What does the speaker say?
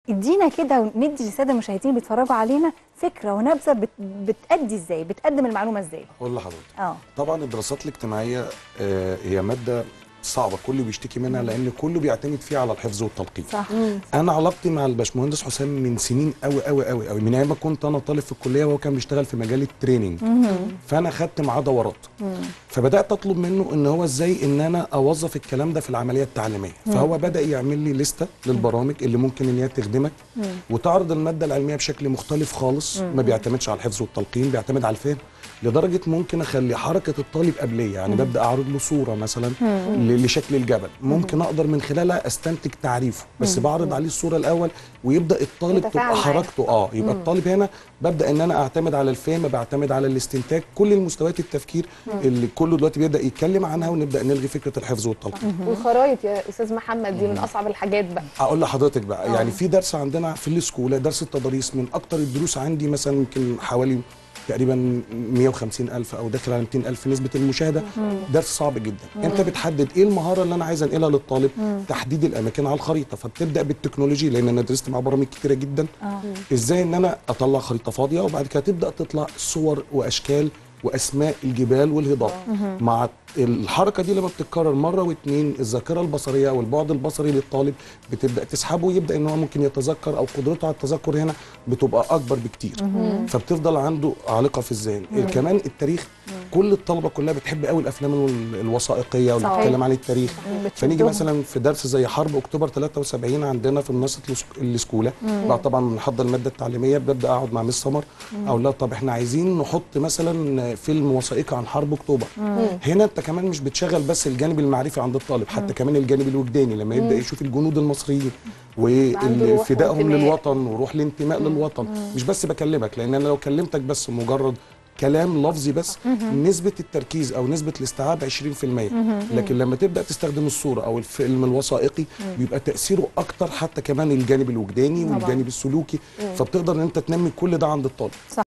ادينا كده وندي للساده المشاهدين اللي بيتفرجوا علينا فكره ونبذه بت... بتأدي ازاي بتقدم المعلومه ازاي اقول لحضرتك اه طبعا الدراسات الاجتماعيه آه، هي ماده صعبه كله بيشتكي منها لان كله بيعتمد فيها على الحفظ والتلقين صح انا علاقتي مع الباشمهندس حسام من سنين قوي قوي قوي قوي من ايام ما كنت انا طالب في الكليه وهو كان بيشتغل في مجال التريننج فانا خدت معاه دورات فبدات اطلب منه ان هو ازاي ان انا اوظف الكلام ده في العمليه التعليميه فهو بدا يعمل لي لسته للبرامج اللي ممكن ان هي تخدمك وتعرض الماده العلميه بشكل مختلف خالص ما بيعتمدش على الحفظ والتلقين بيعتمد على الفهم لدرجه ممكن اخلي حركه الطالب قبليه يعني ببدا اعرض له صوره مثلا ل- لشكل الجبل ممكن اقدر من خلالها استنتج تعريفه بس بعرض عليه الصوره الاول ويبدا الطالب يتفاعل تبقى معاها. حركته اه يبقى الطالب هنا ببدا ان انا اعتمد على الفهم بعتمد على الاستنتاج كل المستويات التفكير اللي كله دلوقتي بيبدا يتكلم عنها ونبدا نلغي فكره الحفظ والتلقين والخرايط يا استاذ محمد دي من اصعب الحاجات بقى اقول لحضرتك بقى يعني في درس عندنا في الاسكولا درس التضاريس من اكتر الدروس عندي مثلا يمكن حوالي تقريبا 150 الف او داخل على 200 الف نسبه المشاهده درس صعب جدا انت بتحدد ايه المهاره اللي انا عايز انقلها للطالب تحديد الاماكن على الخريطه فبتبدا بالتكنولوجي لان انا درست مع برامج كتيره جدا اه ازاي ان انا اطلع خريطه فاضيه وبعد كده تبدا تطلع صور واشكال واسماء الجبال والهضاب مع الحركه دي لما بتتكرر مره واثنين الذاكره البصريه او البعد البصري للطالب بتبدا تسحبه ويبدا ان هو ممكن يتذكر او قدرته على التذكر هنا بتبقى اكبر بكتير فبتفضل عنده عالقه في الذهن كمان التاريخ كل الطلبه كلها بتحب قوي الافلام ال- الوثائقيه واللي صحيح. بتتكلم عن التاريخ فنيجي بتشدهم. مثلا في درس زي حرب اكتوبر 73 عندنا في منصه الأس- الاسكولا بعد طبعا بنحضر الماده التعليميه ببدا اقعد مع مس سمر اقول لها طب احنا عايزين نحط مثلا فيلم وثائقي عن حرب اكتوبر هنا انت كمان مش بتشغل بس الجانب المعرفي عند الطالب حتى كمان الجانب الوجداني لما يبدا يشوف الجنود المصريين عنده روح وفدائهم وانتماء. للوطن وروح الانتماء للوطن مش بس بكلمك لان انا لو كلمتك بس مجرد كلام لفظي بس نسبة التركيز أو نسبة الاستيعاب 20% لكن لما تبدأ تستخدم الصورة أو الفيلم الوثائقي بيبقى تأثيره أكتر حتى كمان الجانب الوجداني والجانب السلوكي فبتقدر إن أنت تنمي كل ده عند الطالب